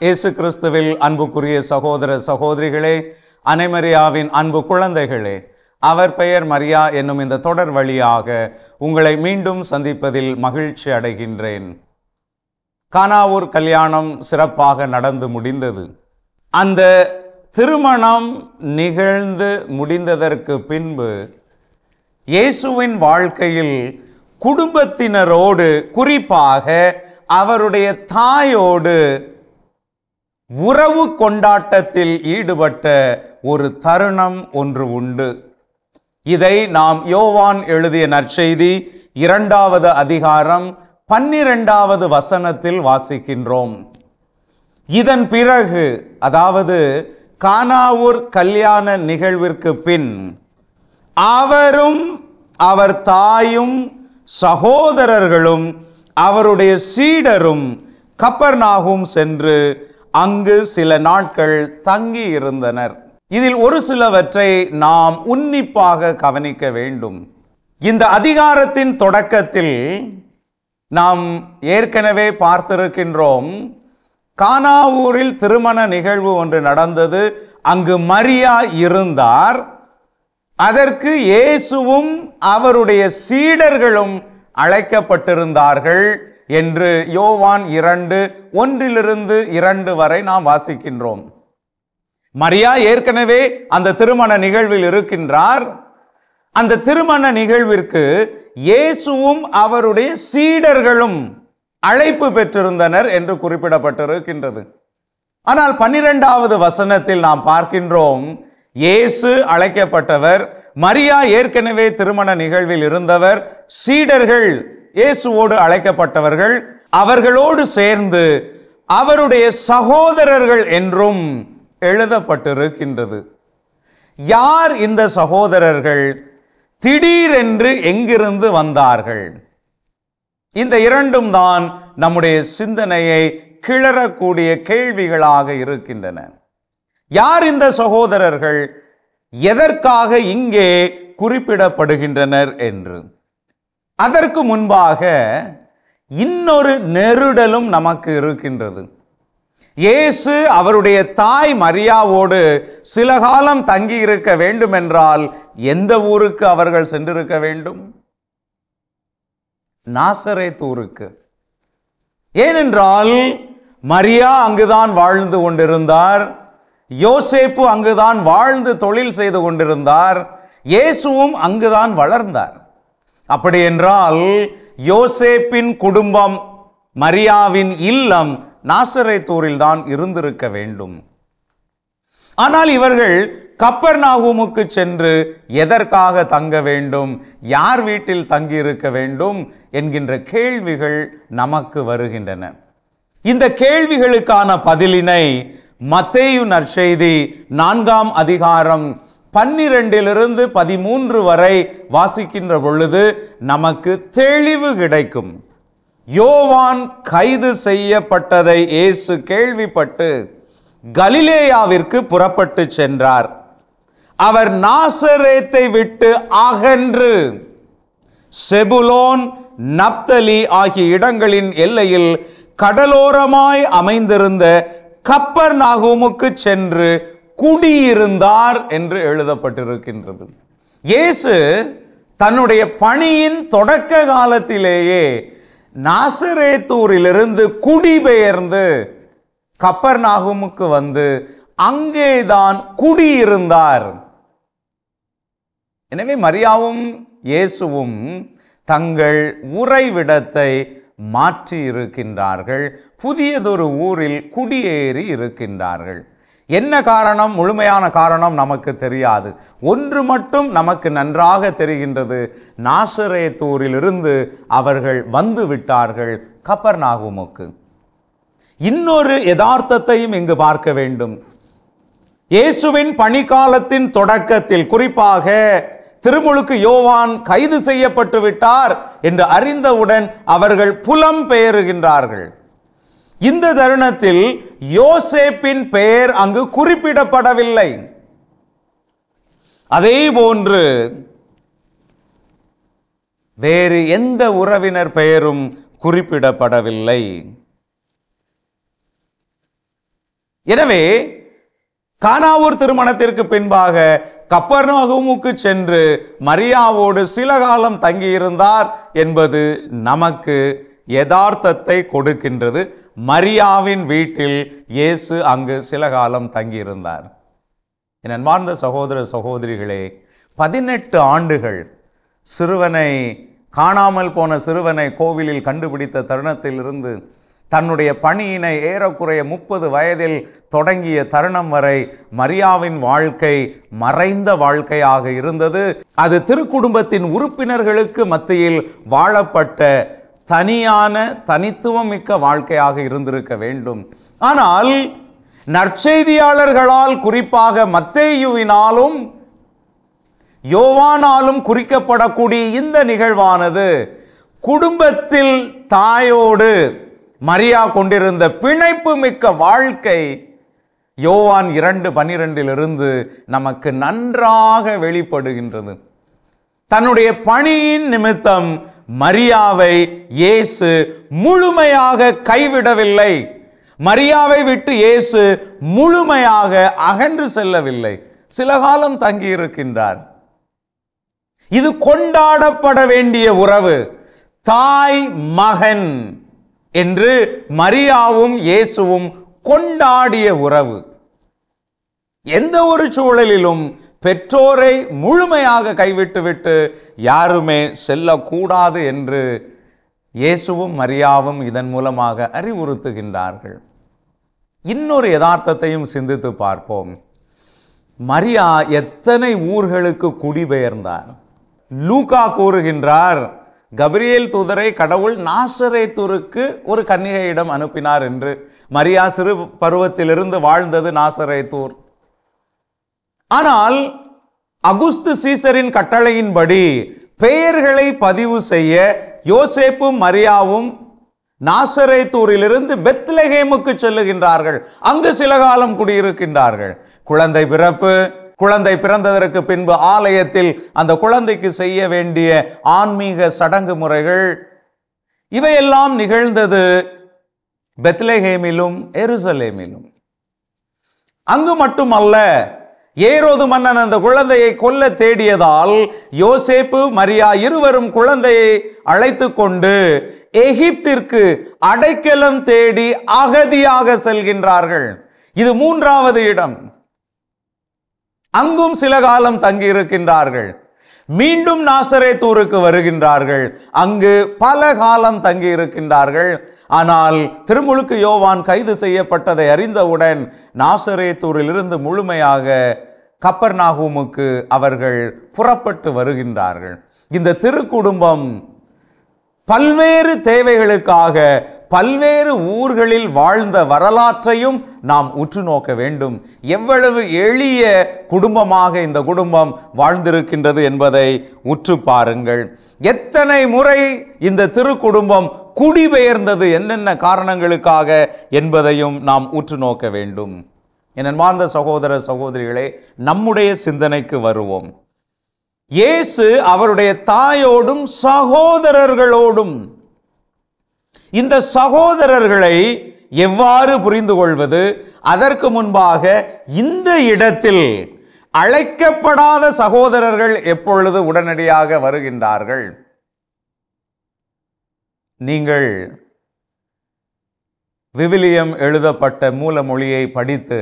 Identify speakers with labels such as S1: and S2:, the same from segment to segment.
S1: இயேசு கிறிஸ்துவில் அன்புக்குரிய சகோதர சகோதரிகளே அனைமரியாவின் அன்பு குழந்தைகளே அவர் பெயர் மரியா என்னும் இந்த தொடர் வழியாக உங்களை மீண்டும் சந்திப்பதில் மகிழ்ச்சி அடைகின்றேன் கானாவூர் கல்யாணம் சிறப்பாக நடந்து முடிந்தது அந்த திருமணம் நிகழ்ந்து முடிந்ததற்கு பின்பு இயேசுவின் வாழ்க்கையில் குடும்பத்தினரோடு குறிப்பாக அவருடைய தாயோடு உறவு கொண்டாட்டத்தில் ஈடுபட்ட ஒரு தருணம் ஒன்று உண்டு இதை நாம் யோவான் எழுதிய நற்செய்தி இரண்டாவது அதிகாரம் பன்னிரெண்டாவது வசனத்தில் வாசிக்கின்றோம் இதன் பிறகு அதாவது கானாவூர் கல்யாண நிகழ்விற்கு பின் அவரும் அவர் தாயும் சகோதரர்களும் அவருடைய சீடரும் கப்பர்நாகும் சென்று அங்கு சில நாட்கள் தங்கி இருந்தனர் இதில் ஒரு சிலவற்றை நாம் உன்னிப்பாக கவனிக்க வேண்டும் இந்த அதிகாரத்தின் தொடக்கத்தில் நாம் ஏற்கனவே பார்த்திருக்கின்றோம் கானாவூரில் திருமண நிகழ்வு ஒன்று நடந்தது அங்கு மரியா இருந்தார் அதற்கு இயேசுவும் அவருடைய சீடர்களும் அழைக்கப்பட்டிருந்தார்கள் என்று யோவான் இரண்டு ஒன்றிலிருந்து இரண்டு வரை நாம் வாசிக்கின்றோம் மரியா ஏற்கனவே அந்த திருமண நிகழ்வில் இருக்கின்றார் அந்த திருமண நிகழ்விற்கு இயேசுவும் அவருடைய சீடர்களும் அழைப்பு பெற்றிருந்தனர் என்று குறிப்பிடப்பட்டிருக்கின்றது ஆனால் பன்னிரெண்டாவது வசனத்தில் நாம் பார்க்கின்றோம் இயேசு அழைக்கப்பட்டவர் மரியா ஏற்கனவே திருமண நிகழ்வில் இருந்தவர் சீடர்கள் இயேசுவோடு அழைக்கப்பட்டவர்கள் அவர்களோடு சேர்ந்து அவருடைய சகோதரர்கள் என்றும் எழுதப்பட்டிருக்கின்றது யார் இந்த சகோதரர்கள் திடீரென்று எங்கிருந்து வந்தார்கள் இந்த இரண்டும் தான் நம்முடைய சிந்தனையை கிளறக்கூடிய கேள்விகளாக இருக்கின்றன யார் இந்த சகோதரர்கள் எதற்காக இங்கே குறிப்பிடப்படுகின்றனர் என்று அதற்கு முன்பாக இன்னொரு நெருடலும் நமக்கு இருக்கின்றது இயேசு அவருடைய தாய் மரியாவோடு சில காலம் தங்கி இருக்க வேண்டும் என்றால் எந்த ஊருக்கு அவர்கள் சென்றிருக்க வேண்டும் நாசரேத் ஊருக்கு ஏனென்றால் மரியா அங்குதான் வாழ்ந்து கொண்டிருந்தார் யோசேப்பு அங்குதான் வாழ்ந்து தொழில் செய்து கொண்டிருந்தார் இயேசுவும் அங்குதான் வளர்ந்தார் அப்படி என்றால் யோசேப்பின் குடும்பம் மரியாவின் இல்லம் நாசரேத்தூரில் தான் இருந்திருக்க வேண்டும் ஆனால் இவர்கள் கப்பர் நாகூமுக்கு சென்று எதற்காக தங்க வேண்டும் யார் வீட்டில் தங்கியிருக்க வேண்டும் என்கின்ற கேள்விகள் நமக்கு வருகின்றன இந்த கேள்விகளுக்கான பதிலினை மத்தேயு நற்செய்தி நான்காம் அதிகாரம் பன்னிரெண்டிலிருந்து பதிமூன்று வரை வாசிக்கின்ற பொழுது நமக்கு தெளிவு கிடைக்கும் யோவான் கைது செய்யப்பட்டதை இயேசு கேள்விப்பட்டு கலிலேயாவிற்கு புறப்பட்டு சென்றார் அவர் நாசரேத்தை விட்டு அகன்று செபுலோன் நப்தலி ஆகிய இடங்களின் எல்லையில் கடலோரமாய் அமைந்திருந்த கப்பர் நாகூமுக்கு சென்று குடியிருந்தார் என்று எழுதப்பட்டிருக்கின்றது இயேசு தன்னுடைய பணியின் தொடக்க காலத்திலேயே நாசரேத்தூரிலிருந்து குடிபெயர்ந்து கப்பர் நாகுமுக்கு வந்து அங்கேதான் குடியிருந்தார் எனவே மரியாவும் இயேசுவும் தங்கள் உறைவிடத்தை மாற்றி இருக்கின்றார்கள் புதியதொரு ஊரில் குடியேறி இருக்கின்றார்கள் என்ன காரணம் முழுமையான காரணம் நமக்கு தெரியாது ஒன்று மட்டும் நமக்கு நன்றாக தெரிகின்றது நாசரேத்தூரிலிருந்து அவர்கள் வந்து விட்டார்கள் கப்பர்நாகுமுக்கு இன்னொரு யதார்த்தத்தையும் இங்கு பார்க்க வேண்டும் இயேசுவின் பணிக்காலத்தின் தொடக்கத்தில் குறிப்பாக திருமுழுக்கு யோவான் கைது செய்யப்பட்டு விட்டார் என்று அறிந்தவுடன் அவர்கள் புலம் பெயருகின்றார்கள் இந்த தருணத்தில் யோசேப்பின் பெயர் அங்கு குறிப்பிடப்படவில்லை அதே போன்று வேறு எந்த உறவினர் பெயரும் குறிப்பிடப்படவில்லை எனவே கானாவூர் திருமணத்திற்கு பின்பாக கப்பர்நாகுமுக்கு சென்று மரியாவோடு சில காலம் தங்கியிருந்தார் என்பது நமக்கு யதார்த்தத்தை கொடுக்கின்றது மரியாவின் வீட்டில் இயேசு அங்கு சில காலம் தங்கியிருந்தார் என் அன்பார்ந்த சகோதர சகோதரிகளே பதினெட்டு ஆண்டுகள் சிறுவனை காணாமல் போன சிறுவனை கோவிலில் கண்டுபிடித்த தருணத்திலிருந்து தன்னுடைய பணியினை ஏறக்குறைய முப்பது வயதில் தொடங்கிய தருணம் வரை மரியாவின் வாழ்க்கை மறைந்த வாழ்க்கையாக இருந்தது அது திருக்குடும்பத்தின் உறுப்பினர்களுக்கு மத்தியில் வாழப்பட்ட தனியான தனித்துவம் மிக்க வாழ்க்கையாக இருந்திருக்க வேண்டும் ஆனால் நற்செய்தியாளர்களால் குறிப்பாக மத்தேயுவினாலும் யோவானாலும் குறிக்கப்படக்கூடிய இந்த நிகழ்வானது குடும்பத்தில் தாயோடு மரியா கொண்டிருந்த பிணைப்பு மிக்க வாழ்க்கை யோவான் இரண்டு பனிரெண்டிலிருந்து நமக்கு நன்றாக வெளிப்படுகின்றது தன்னுடைய பணியின் நிமித்தம் மரியாவை இயேசு முழுமையாக கைவிடவில்லை மரியாவை விட்டு இயேசு முழுமையாக அகன்று செல்லவில்லை சில காலம் தங்கியிருக்கின்றார் இது கொண்டாடப்பட வேண்டிய உறவு தாய் மகன் என்று மரியாவும் இயேசுவும் கொண்டாடிய உறவு எந்த ஒரு சூழலிலும் பெற்றோரை முழுமையாக கைவிட்டுவிட்டு யாருமே செல்லக்கூடாது என்று இயேசுவும் மரியாவும் இதன் மூலமாக அறிவுறுத்துகின்றார்கள் இன்னொரு யதார்த்தத்தையும் சிந்தித்து பார்ப்போம் மரியா எத்தனை ஊர்களுக்கு குடிபெயர்ந்தார் லூகா கூறுகின்றார் கபிரியேல் தூதரை கடவுள் நாசரேத்தூருக்கு ஒரு கன்னிகையிடம் அனுப்பினார் என்று மரியா சிறு பருவத்திலிருந்து வாழ்ந்தது நாசரேத்தூர் ஆனால் அகுஸ்து சீசரின் கட்டளையின்படி பெயர்களை பதிவு செய்ய யோசேப்பும் மரியாவும் நாசரேத்தூரிலிருந்து பெத்லஹேமுக்கு செல்லுகின்றார்கள் அங்கு சில காலம் குடியிருக்கின்றார்கள் குழந்தை பிறப்பு குழந்தை பிறந்ததற்கு பின்பு ஆலயத்தில் அந்த குழந்தைக்கு செய்ய வேண்டிய ஆன்மீக சடங்கு முறைகள் இவையெல்லாம் நிகழ்ந்தது பெத்லஹேமிலும் எருசலேமிலும் அங்கு மட்டுமல்ல ஏரோது மன்னன் அந்த குழந்தையை கொல்ல தேடியதால் யோசேப்பு மரியா இருவரும் குழந்தையை அழைத்து கொண்டு எகிப்திற்கு அடைக்கலம் தேடி அகதியாக செல்கின்றார்கள் இது மூன்றாவது இடம் அங்கும் சில காலம் தங்கியிருக்கின்றார்கள் மீண்டும் நாசரேத்தூருக்கு வருகின்றார்கள் அங்கு பல காலம் தங்கியிருக்கின்றார்கள் ஆனால் திருமுழுக்கு யோவான் கைது செய்யப்பட்டதை அறிந்தவுடன் நாசரேத்தூரிலிருந்து முழுமையாக கப்பர்நாகூமுக்கு அவர்கள் புறப்பட்டு வருகின்றார்கள் இந்த திருக்குடும்பம் பல்வேறு தேவைகளுக்காக பல்வேறு ஊர்களில் வாழ்ந்த வரலாற்றையும் நாம் உற்று நோக்க வேண்டும் எவ்வளவு எளிய குடும்பமாக இந்த குடும்பம் வாழ்ந்திருக்கின்றது என்பதை உற்று பாருங்கள் எத்தனை முறை இந்த திருக்குடும்பம் குடிபெயர்ந்தது என்னென்ன காரணங்களுக்காக என்பதையும் நாம் உற்று நோக்க வேண்டும் என் அன்பார்ந்த சகோதர சகோதரிகளே நம்முடைய சிந்தனைக்கு வருவோம் இயேசு அவருடைய தாயோடும் சகோதரர்களோடும் இந்த சகோதரர்களை எவ்வாறு புரிந்து கொள்வது அதற்கு முன்பாக இந்த இடத்தில் அழைக்கப்படாத சகோதரர்கள் எப்பொழுது உடனடியாக வருகின்றார்கள் நீங்கள் விவிலியம் எழுதப்பட்ட மூல மொழியை படித்து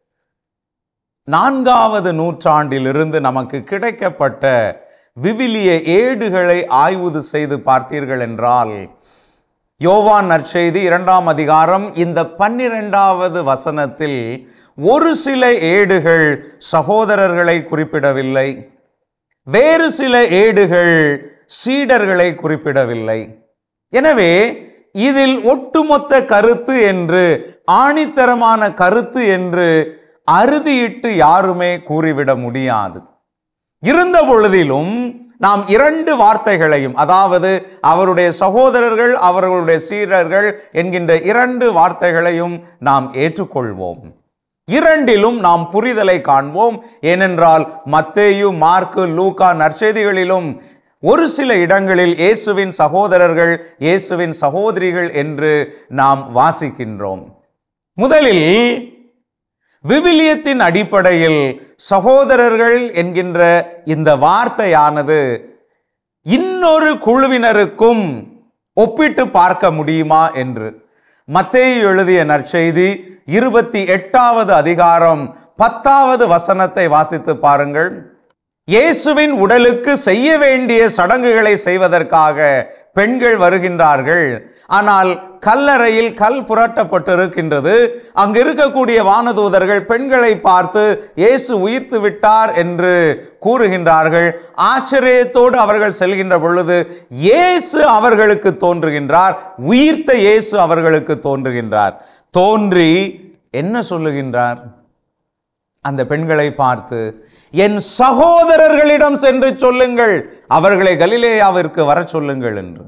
S1: நான்காவது நூற்றாண்டிலிருந்து நமக்கு கிடைக்கப்பட்ட விவிலிய ஏடுகளை ஆய்வு செய்து பார்த்தீர்கள் என்றால் யோவான் நற்செய்தி இரண்டாம் அதிகாரம் இந்த பன்னிரெண்டாவது வசனத்தில் ஒரு சில ஏடுகள் சகோதரர்களை குறிப்பிடவில்லை வேறு சில ஏடுகள் சீடர்களை குறிப்பிடவில்லை எனவே இதில் ஒட்டுமொத்த கருத்து என்று ஆணித்தரமான கருத்து என்று அறுதியிட்டு யாருமே கூறிவிட முடியாது இருந்த பொழுதிலும் நாம் இரண்டு வார்த்தைகளையும் அதாவது அவருடைய சகோதரர்கள் அவர்களுடைய சீடர்கள் என்கின்ற இரண்டு வார்த்தைகளையும் நாம் ஏற்றுக்கொள்வோம் இரண்டிலும் நாம் புரிதலை காண்போம் ஏனென்றால் மத்தேயு மார்க்கு லூகா நற்செய்திகளிலும் ஒரு சில இடங்களில் இயேசுவின் சகோதரர்கள் இயேசுவின் சகோதரிகள் என்று நாம் வாசிக்கின்றோம் முதலில் விவிலியத்தின் அடிப்படையில் சகோதரர்கள் என்கின்ற இந்த வார்த்தையானது இன்னொரு குழுவினருக்கும் ஒப்பிட்டு பார்க்க முடியுமா என்று மத்தேயு எழுதிய நற்செய்தி இருபத்தி எட்டாவது அதிகாரம் பத்தாவது வசனத்தை வாசித்து பாருங்கள் இயேசுவின் உடலுக்கு செய்ய வேண்டிய சடங்குகளை செய்வதற்காக பெண்கள் வருகின்றார்கள் ஆனால் கல்லறையில் கல் புரட்டப்பட்டிருக்கின்றது அங்கு இருக்கக்கூடிய வானதூதர்கள் பெண்களை பார்த்து இயேசு உயிர்த்து விட்டார் என்று கூறுகின்றார்கள் ஆச்சரியத்தோடு அவர்கள் செல்கின்ற பொழுது இயேசு அவர்களுக்கு தோன்றுகின்றார் உயிர்த்த இயேசு அவர்களுக்கு தோன்றுகின்றார் தோன்றி என்ன சொல்லுகின்றார் அந்த பெண்களை பார்த்து என் சகோதரர்களிடம் சென்று சொல்லுங்கள் அவர்களை கலிலேயாவிற்கு வர சொல்லுங்கள் என்று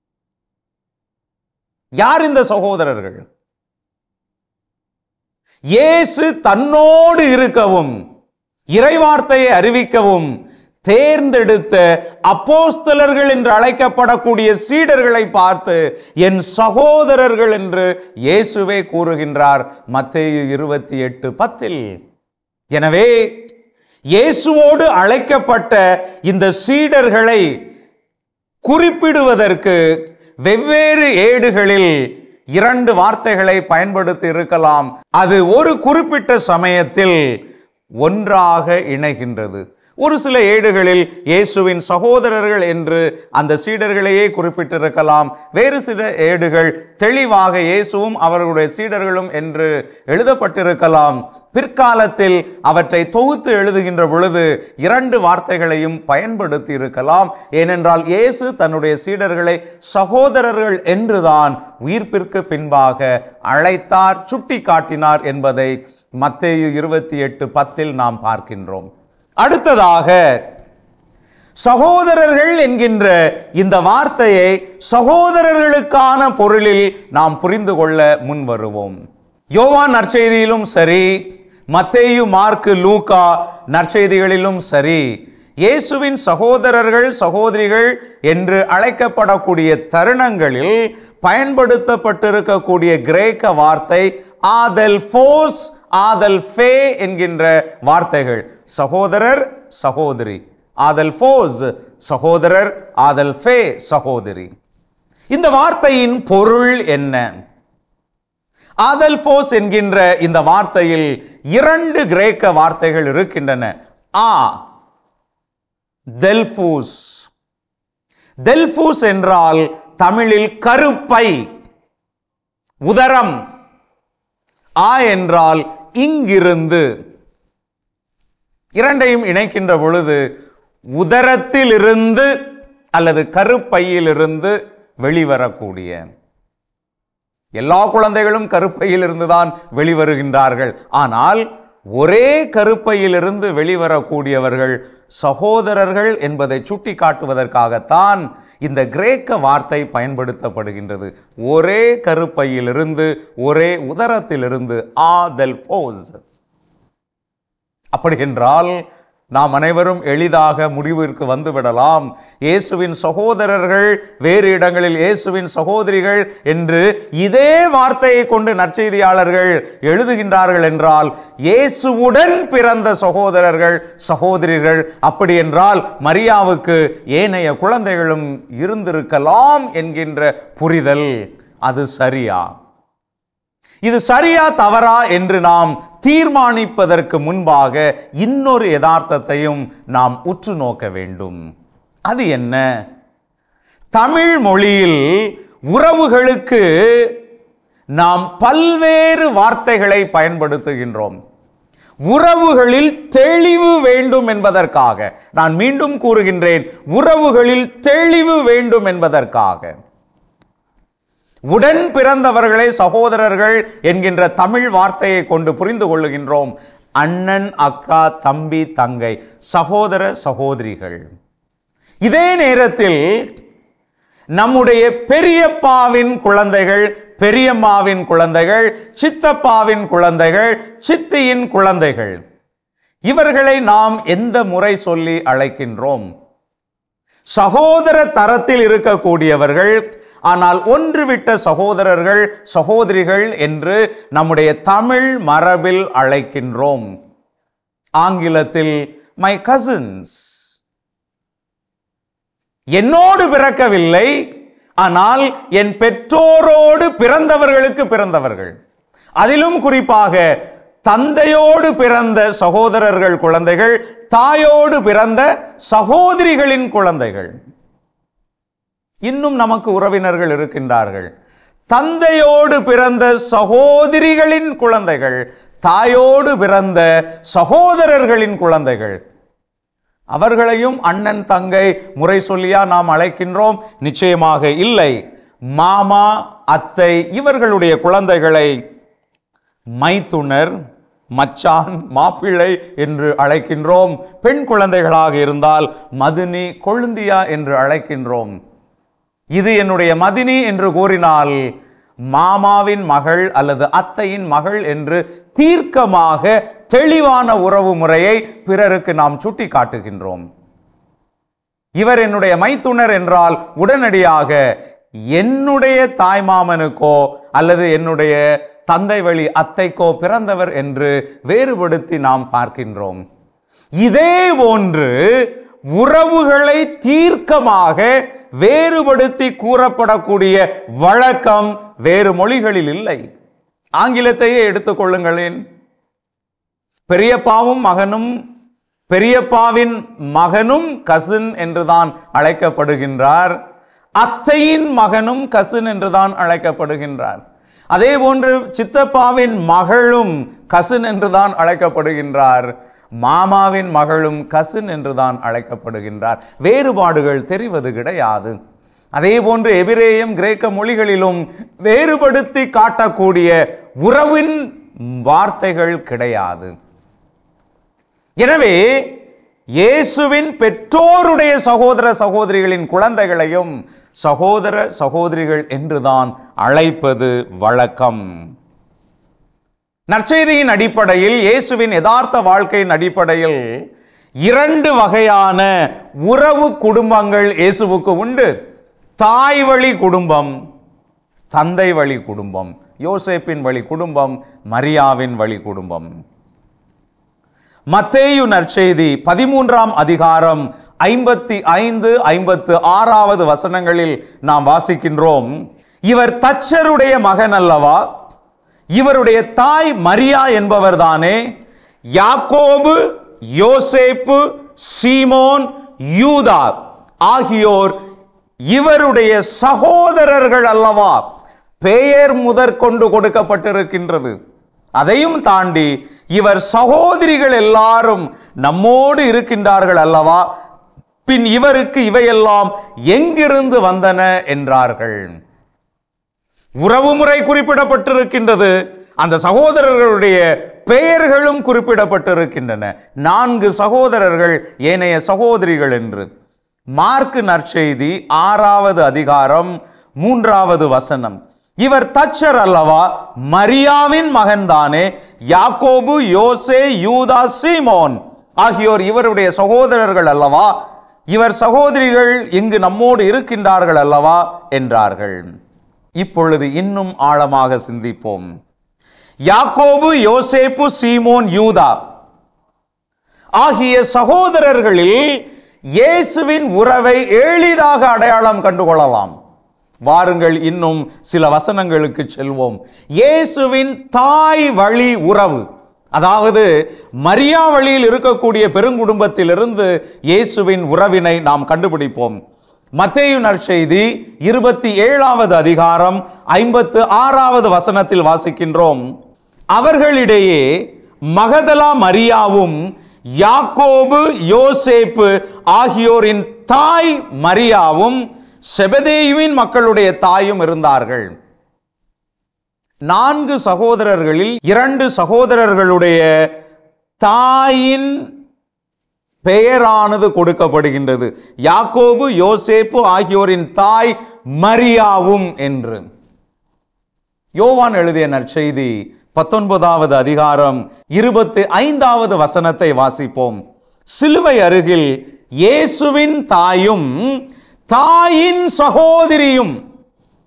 S1: யார் இந்த சகோதரர்கள் இயேசு தன்னோடு இருக்கவும் இறைவார்த்தையை அறிவிக்கவும் தேர்ந்தெடுத்த அப்போஸ்தலர்கள் என்று அழைக்கப்படக்கூடிய சீடர்களை பார்த்து என் சகோதரர்கள் என்று இயேசுவே கூறுகின்றார் மத்தேயு இருபத்தி எட்டு பத்தில் எனவே இயேசுவோடு அழைக்கப்பட்ட இந்த சீடர்களை குறிப்பிடுவதற்கு வெவ்வேறு ஏடுகளில் இரண்டு வார்த்தைகளை பயன்படுத்தி இருக்கலாம் அது ஒரு குறிப்பிட்ட சமயத்தில் ஒன்றாக இணைகின்றது ஒரு சில ஏடுகளில் இயேசுவின் சகோதரர்கள் என்று அந்த சீடர்களையே குறிப்பிட்டிருக்கலாம் வேறு சில ஏடுகள் தெளிவாக இயேசுவும் அவர்களுடைய சீடர்களும் என்று எழுதப்பட்டிருக்கலாம் பிற்காலத்தில் அவற்றை தொகுத்து எழுதுகின்ற பொழுது இரண்டு வார்த்தைகளையும் பயன்படுத்தி இருக்கலாம் ஏனென்றால் இயேசு தன்னுடைய சீடர்களை சகோதரர்கள் என்றுதான் உயிர்ப்பிற்கு பின்பாக அழைத்தார் சுட்டி காட்டினார் என்பதை மத்தேயு இருபத்தி எட்டு பத்தில் நாம் பார்க்கின்றோம் அடுத்ததாக சகோதரர்கள் என்கின்ற இந்த வார்த்தையை சகோதரர்களுக்கான பொருளில் நாம் புரிந்து கொள்ள முன் வருவோம் யோவான் நற்செய்தியிலும் சரி மத்தேயு மார்க்கு லூகா நற்செய்திகளிலும் சரி இயேசுவின் சகோதரர்கள் சகோதரிகள் என்று அழைக்கப்படக்கூடிய தருணங்களில் பயன்படுத்தப்பட்டிருக்கக்கூடிய கிரேக்க வார்த்தை ஆதல் ஃபோஸ் ஆதல் ஃபே என்கின்ற வார்த்தைகள் சகோதரர் சகோதரி ஆதல் ஃபோஸ் சகோதரர் ஆதல் ஃபே சகோதரி இந்த வார்த்தையின் பொருள் என்ன ஆதல்போஸ் என்கின்ற இந்த வார்த்தையில் இரண்டு கிரேக்க வார்த்தைகள் இருக்கின்றன ஆ தெல்பூஸ் தெல்பூஸ் என்றால் தமிழில் கருப்பை உதரம் ஆ என்றால் இங்கிருந்து இரண்டையும் இணைக்கின்ற பொழுது உதரத்திலிருந்து அல்லது கருப்பையிலிருந்து வெளிவரக்கூடிய எல்லா குழந்தைகளும் கருப்பையில் இருந்துதான் வெளிவருகின்றார்கள் ஆனால் ஒரே கருப்பையிலிருந்து வெளிவரக்கூடியவர்கள் சகோதரர்கள் என்பதை சுட்டி காட்டுவதற்காகத்தான் இந்த கிரேக்க வார்த்தை பயன்படுத்தப்படுகின்றது ஒரே கருப்பையிலிருந்து ஒரே உதரத்திலிருந்து ஆதல் போஸ் அப்படி என்றால் நாம் அனைவரும் எளிதாக முடிவிற்கு வந்துவிடலாம் இயேசுவின் சகோதரர்கள் வேறு இடங்களில் இயேசுவின் சகோதரிகள் என்று இதே வார்த்தையை கொண்டு நற்செய்தியாளர்கள் எழுதுகின்றார்கள் என்றால் இயேசுவுடன் பிறந்த சகோதரர்கள் சகோதரிகள் அப்படி என்றால் மரியாவுக்கு ஏனைய குழந்தைகளும் இருந்திருக்கலாம் என்கின்ற புரிதல் அது சரியா இது சரியா தவறா என்று நாம் தீர்மானிப்பதற்கு முன்பாக இன்னொரு யதார்த்தத்தையும் நாம் உற்று நோக்க வேண்டும் அது என்ன தமிழ் மொழியில் உறவுகளுக்கு நாம் பல்வேறு வார்த்தைகளை பயன்படுத்துகின்றோம் உறவுகளில் தெளிவு வேண்டும் என்பதற்காக நான் மீண்டும் கூறுகின்றேன் உறவுகளில் தெளிவு வேண்டும் என்பதற்காக உடன் பிறந்தவர்களை சகோதரர்கள் என்கின்ற தமிழ் வார்த்தையை கொண்டு புரிந்து கொள்ளுகின்றோம் அண்ணன் அக்கா தம்பி தங்கை சகோதர சகோதரிகள் இதே நேரத்தில் நம்முடைய பெரியப்பாவின் குழந்தைகள் பெரியம்மாவின் குழந்தைகள் சித்தப்பாவின் குழந்தைகள் சித்தியின் குழந்தைகள் இவர்களை நாம் எந்த முறை சொல்லி அழைக்கின்றோம் சகோதர தரத்தில் இருக்கக்கூடியவர்கள் ஆனால் ஒன்றுவிட்ட சகோதரர்கள் சகோதரிகள் என்று நம்முடைய தமிழ் மரபில் அழைக்கின்றோம் ஆங்கிலத்தில் மை கசின்ஸ் என்னோடு பிறக்கவில்லை ஆனால் என் பெற்றோரோடு பிறந்தவர்களுக்கு பிறந்தவர்கள் அதிலும் குறிப்பாக தந்தையோடு பிறந்த சகோதரர்கள் குழந்தைகள் தாயோடு பிறந்த சகோதரிகளின் குழந்தைகள் இன்னும் நமக்கு உறவினர்கள் இருக்கின்றார்கள் தந்தையோடு பிறந்த சகோதரிகளின் குழந்தைகள் தாயோடு பிறந்த சகோதரர்களின் குழந்தைகள் அவர்களையும் அண்ணன் தங்கை முறை சொல்லியா நாம் அழைக்கின்றோம் நிச்சயமாக இல்லை மாமா அத்தை இவர்களுடைய குழந்தைகளை மைத்துனர் மச்சான் மாப்பிள்ளை என்று அழைக்கின்றோம் பெண் குழந்தைகளாக இருந்தால் மதினி கொழுந்தியா என்று அழைக்கின்றோம் இது என்னுடைய மதினி என்று கூறினால் மாமாவின் மகள் அல்லது அத்தையின் மகள் என்று தீர்க்கமாக தெளிவான உறவு முறையை பிறருக்கு நாம் சுட்டி காட்டுகின்றோம் இவர் என்னுடைய மைத்துனர் என்றால் உடனடியாக என்னுடைய தாய்மாமனுக்கோ அல்லது என்னுடைய தந்தை வழி அத்தைக்கோ பிறந்தவர் என்று வேறுபடுத்தி நாம் பார்க்கின்றோம் இதே போன்று உறவுகளை தீர்க்கமாக வேறுபடுத்தி கூறப்படக்கூடிய வழக்கம் வேறு மொழிகளில் இல்லை ஆங்கிலத்தையே எடுத்துக்கொள்ளுங்களேன் பெரியப்பாவும் மகனும் பெரியப்பாவின் மகனும் கசின் என்றுதான் அழைக்கப்படுகின்றார் அத்தையின் மகனும் கசின் என்றுதான் அழைக்கப்படுகின்றார் அதே போன்று சித்தப்பாவின் மகளும் கசின் என்றுதான் அழைக்கப்படுகின்றார் மாமாவின் மகளும் கசின் என்றுதான் அழைக்கப்படுகின்றார் வேறுபாடுகள் தெரிவது கிடையாது அதே போன்று எபிரேயம் கிரேக்க மொழிகளிலும் வேறுபடுத்தி காட்டக்கூடிய உறவின் வார்த்தைகள் கிடையாது எனவே இயேசுவின் பெற்றோருடைய சகோதர சகோதரிகளின் குழந்தைகளையும் சகோதர சகோதரிகள் என்றுதான் அழைப்பது வழக்கம் நற்செய்தியின் அடிப்படையில் இயேசுவின் யதார்த்த வாழ்க்கையின் அடிப்படையில் இரண்டு வகையான உறவு குடும்பங்கள் இயேசுவுக்கு உண்டு தாய் வழி குடும்பம் தந்தை வழி குடும்பம் யோசேப்பின் வழி குடும்பம் மரியாவின் வழி குடும்பம் மத்தேயு நற்செய்தி பதிமூன்றாம் அதிகாரம் ஐம்பத்தி ஐந்து ஐம்பத்து ஆறாவது வசனங்களில் நாம் வாசிக்கின்றோம் இவர் தச்சருடைய மகன் அல்லவா இவருடைய தாய் மரியா என்பவர்தானே யாக்கோபு யோசேப்பு சீமோன் யூதா ஆகியோர் இவருடைய சகோதரர்கள் அல்லவா பெயர் முதற்கொண்டு கொடுக்கப்பட்டிருக்கின்றது அதையும் தாண்டி இவர் சகோதரிகள் எல்லாரும் நம்மோடு இருக்கின்றார்கள் அல்லவா பின் இவருக்கு இவையெல்லாம் எங்கிருந்து வந்தன என்றார்கள் உறவுமுறை குறிப்பிடப்பட்டிருக்கின்றது அந்த சகோதரர்களுடைய பெயர்களும் குறிப்பிடப்பட்டிருக்கின்றன நான்கு சகோதரர்கள் ஏனைய சகோதரிகள் என்று மார்க்கு நற்செய்தி ஆறாவது அதிகாரம் மூன்றாவது வசனம் இவர் தச்சர் அல்லவா மரியாவின் மகன்தானே யாக்கோபு யோசே யூதா சீமோன் ஆகியோர் இவருடைய சகோதரர்கள் அல்லவா இவர் சகோதரிகள் இங்கு நம்மோடு இருக்கின்றார்கள் அல்லவா என்றார்கள் இப்பொழுது இன்னும் ஆழமாக சிந்திப்போம் யாக்கோபு யோசேப்பு சீமோன் யூதா ஆகிய சகோதரர்களில் இயேசுவின் உறவை எளிதாக அடையாளம் கண்டுகொள்ளலாம் வாருங்கள் இன்னும் சில வசனங்களுக்கு செல்வோம் இயேசுவின் தாய் வழி உறவு அதாவது மரியா வழியில் இருக்கக்கூடிய பெருங்குடும்பத்திலிருந்து இயேசுவின் உறவினை நாம் கண்டுபிடிப்போம் மத்தேயு நற்செய்தி இருபத்தி ஏழாவது அதிகாரம் ஐம்பத்து ஆறாவது வசனத்தில் வாசிக்கின்றோம் அவர்களிடையே மகதலா மரியாவும் யாக்கோபு யோசேப்பு ஆகியோரின் தாய் மரியாவும் செபதேயுவின் மக்களுடைய தாயும் இருந்தார்கள் நான்கு சகோதரர்களில் இரண்டு சகோதரர்களுடைய தாயின் பெயரானது கொடுக்கப்படுகின்றது யாக்கோபு யோசேப்பு ஆகியோரின் தாய் மரியாவும் என்று யோவான் எழுதிய நற்செய்தி பத்தொன்பதாவது அதிகாரம் இருபத்தி ஐந்தாவது வசனத்தை வாசிப்போம் சிலுவை அருகில் இயேசுவின் தாயும் தாயின் சகோதரியும்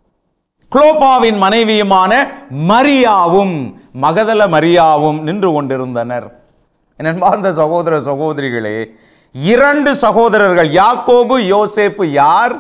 S1: குளோபாவின் மனைவியுமான மரியாவும் மகதல மரியாவும் நின்று கொண்டிருந்தனர் என் அன்பார்ந்த சகோதர சகோதரிகளே இரண்டு சகோதரர்கள் யாக்கோபு யோசேப்பு யார்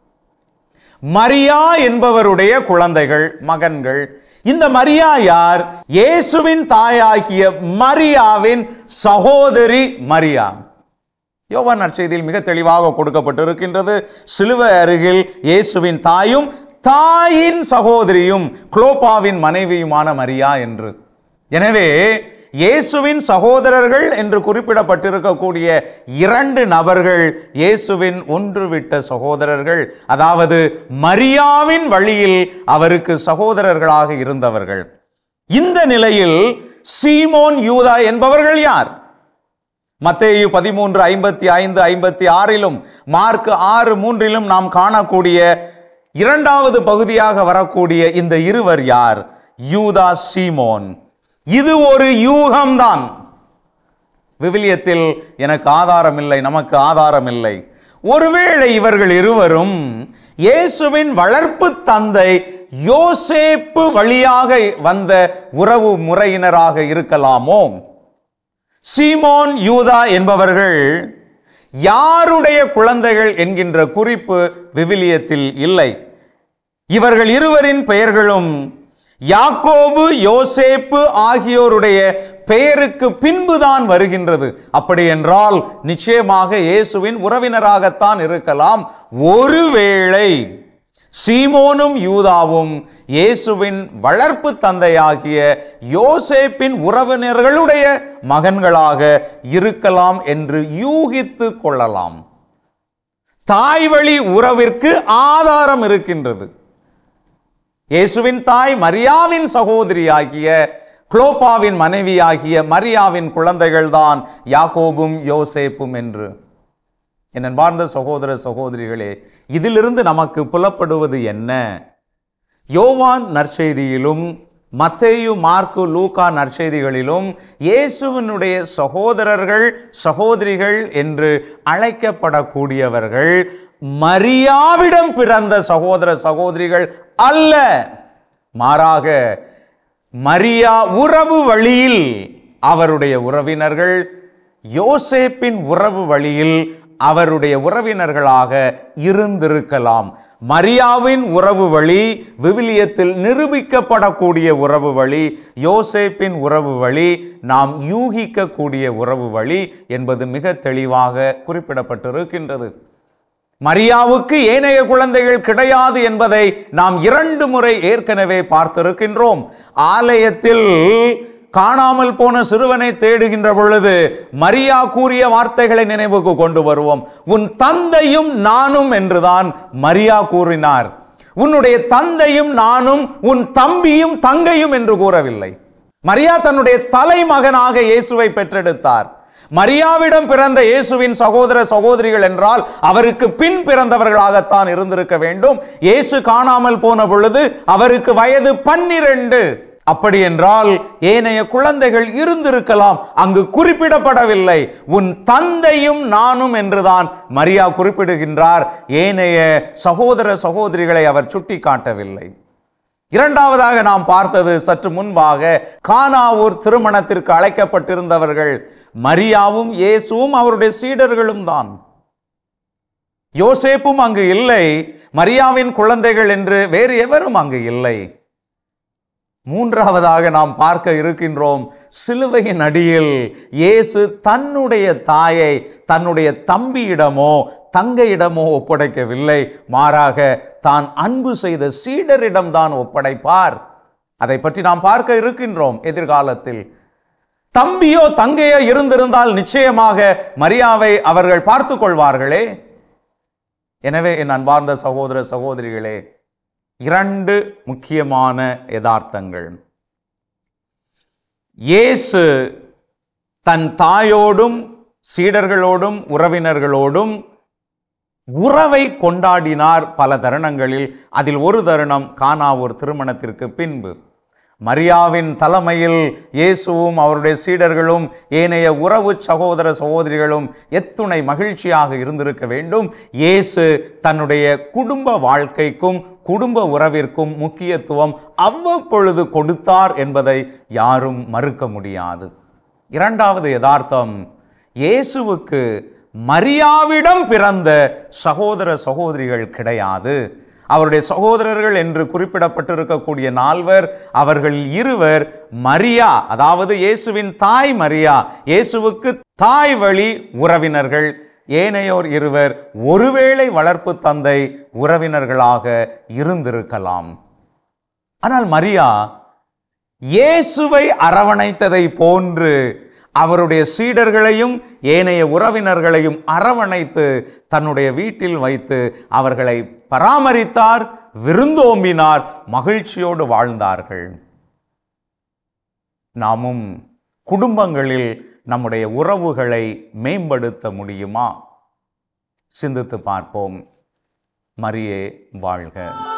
S1: மரியா என்பவருடைய குழந்தைகள் மகன்கள் இந்த மரியா யார் இயேசுவின் தாயாகிய மரியாவின் சகோதரி மரியா யோவான் நற்செய்தியில் மிக தெளிவாக கொடுக்கப்பட்டிருக்கின்றது சிலுவை அருகில் இயேசுவின் தாயும் தாயின் சகோதரியும் குளோபாவின் மனைவியுமான மரியா என்று எனவே இயேசுவின் சகோதரர்கள் என்று குறிப்பிடப்பட்டிருக்கக்கூடிய இரண்டு நபர்கள் இயேசுவின் ஒன்றுவிட்ட சகோதரர்கள் அதாவது மரியாவின் வழியில் அவருக்கு சகோதரர்களாக இருந்தவர்கள் இந்த நிலையில் சீமோன் யூதா என்பவர்கள் யார் மத்தேயு பதிமூன்று ஐம்பத்தி ஐந்து ஐம்பத்தி ஆறிலும் மார்க் ஆறு மூன்றிலும் நாம் காணக்கூடிய இரண்டாவது பகுதியாக வரக்கூடிய இந்த இருவர் யார் யூதா சீமோன் இது ஒரு யூகம்தான் விவிலியத்தில் எனக்கு ஆதாரம் இல்லை நமக்கு ஆதாரம் இல்லை ஒருவேளை இவர்கள் இருவரும் இயேசுவின் வளர்ப்பு தந்தை யோசேப்பு வழியாக வந்த உறவு முறையினராக இருக்கலாமோ சீமோன் யூதா என்பவர்கள் யாருடைய குழந்தைகள் என்கின்ற குறிப்பு விவிலியத்தில் இல்லை இவர்கள் இருவரின் பெயர்களும் யாக்கோபு யோசேப்பு ஆகியோருடைய பெயருக்கு பின்புதான் வருகின்றது அப்படி என்றால் நிச்சயமாக இயேசுவின் உறவினராகத்தான் இருக்கலாம் ஒருவேளை சீமோனும் யூதாவும் இயேசுவின் வளர்ப்பு தந்தையாகிய யோசேப்பின் உறவினர்களுடைய மகன்களாக இருக்கலாம் என்று யூகித்து கொள்ளலாம் தாய்வழி உறவிற்கு ஆதாரம் இருக்கின்றது இயேசுவின் தாய் மரியாவின் சகோதரியாகிய குளோப்பாவின் மனைவியாகிய மரியாவின் குழந்தைகள்தான் யாக்கோபும் யோசேப்பும் என்று என் அன்பார்ந்த சகோதர சகோதரிகளே இதிலிருந்து நமக்கு புலப்படுவது என்ன யோவான் நற்செய்தியிலும் மத்தேயு மார்க்கு லூக்கா நற்செய்திகளிலும் இயேசுவினுடைய சகோதரர்கள் சகோதரிகள் என்று அழைக்கப்படக்கூடியவர்கள் மரியாவிடம் பிறந்த சகோதர சகோதரிகள் அல்ல மாறாக மரியா உறவு வழியில் அவருடைய உறவினர்கள் யோசேப்பின் உறவு வழியில் அவருடைய உறவினர்களாக இருந்திருக்கலாம் மரியாவின் உறவு வழி விவிலியத்தில் நிரூபிக்கப்படக்கூடிய உறவு வழி யோசேப்பின் உறவு வழி நாம் யூகிக்கக்கூடிய உறவு வழி என்பது மிக தெளிவாக குறிப்பிடப்பட்டிருக்கின்றது மரியாவுக்கு ஏனைய குழந்தைகள் கிடையாது என்பதை நாம் இரண்டு முறை ஏற்கனவே பார்த்திருக்கின்றோம் ஆலயத்தில் காணாமல் போன சிறுவனை தேடுகின்ற பொழுது மரியா கூறிய வார்த்தைகளை நினைவுக்கு கொண்டு வருவோம் உன் தந்தையும் நானும் என்றுதான் மரியா கூறினார் உன்னுடைய தந்தையும் நானும் உன் தம்பியும் தங்கையும் என்று கூறவில்லை மரியா தன்னுடைய தலைமகனாக இயேசுவை பெற்றெடுத்தார் மரியாவிடம் பிறந்த இயேசுவின் சகோதர சகோதரிகள் என்றால் அவருக்கு பின் பிறந்தவர்களாகத்தான் இருந்திருக்க வேண்டும் இயேசு காணாமல் போன பொழுது அவருக்கு வயது பன்னிரண்டு அப்படி என்றால் ஏனைய குழந்தைகள் இருந்திருக்கலாம் அங்கு குறிப்பிடப்படவில்லை உன் தந்தையும் நானும் என்றுதான் மரியா குறிப்பிடுகின்றார் ஏனைய சகோதர சகோதரிகளை அவர் சுட்டி காட்டவில்லை இரண்டாவதாக நாம் பார்த்தது சற்று முன்பாக கானாவூர் திருமணத்திற்கு அழைக்கப்பட்டிருந்தவர்கள் மரியாவும் இயேசுவும் அவருடைய சீடர்களும் தான் யோசேப்பும் அங்கு இல்லை மரியாவின் குழந்தைகள் என்று வேறு எவரும் அங்கு இல்லை மூன்றாவதாக நாம் பார்க்க இருக்கின்றோம் சிலுவையின் அடியில் இயேசு தன்னுடைய தாயை தன்னுடைய தம்பியிடமோ தங்கையிடமோ ஒப்படைக்கவில்லை மாறாக தான் அன்பு செய்த சீடரிடம் தான் ஒப்படைப்பார் அதை பற்றி நாம் பார்க்க இருக்கின்றோம் எதிர்காலத்தில் தம்பியோ தங்கையோ இருந்திருந்தால் நிச்சயமாக மரியாவை அவர்கள் பார்த்து கொள்வார்களே எனவே என் அன்பார்ந்த சகோதர சகோதரிகளே இரண்டு முக்கியமான யதார்த்தங்கள் இயேசு தன் தாயோடும் சீடர்களோடும் உறவினர்களோடும் உறவை கொண்டாடினார் பல தருணங்களில் அதில் ஒரு தருணம் கானாவூர் திருமணத்திற்கு பின்பு மரியாவின் தலைமையில் இயேசுவும் அவருடைய சீடர்களும் ஏனைய உறவு சகோதர சகோதரிகளும் எத்துணை மகிழ்ச்சியாக இருந்திருக்க வேண்டும் இயேசு தன்னுடைய குடும்ப வாழ்க்கைக்கும் குடும்ப உறவிற்கும் முக்கியத்துவம் அவ்வப்பொழுது கொடுத்தார் என்பதை யாரும் மறுக்க முடியாது இரண்டாவது யதார்த்தம் இயேசுவுக்கு மரியாவிடம் பிறந்த சகோதர சகோதரிகள் கிடையாது அவருடைய சகோதரர்கள் என்று குறிப்பிடப்பட்டிருக்கக்கூடிய நால்வர் அவர்கள் இருவர் மரியா அதாவது இயேசுவின் தாய் மரியா இயேசுவுக்கு தாய் வழி உறவினர்கள் ஏனையோர் இருவர் ஒருவேளை வளர்ப்பு தந்தை உறவினர்களாக இருந்திருக்கலாம் ஆனால் மரியா இயேசுவை அரவணைத்ததை போன்று அவருடைய சீடர்களையும் ஏனைய உறவினர்களையும் அரவணைத்து தன்னுடைய வீட்டில் வைத்து அவர்களை பராமரித்தார் விருந்தோம்பினார் மகிழ்ச்சியோடு வாழ்ந்தார்கள் நாமும் குடும்பங்களில் நம்முடைய உறவுகளை மேம்படுத்த முடியுமா சிந்தித்து பார்ப்போம் மரியே வாழ்க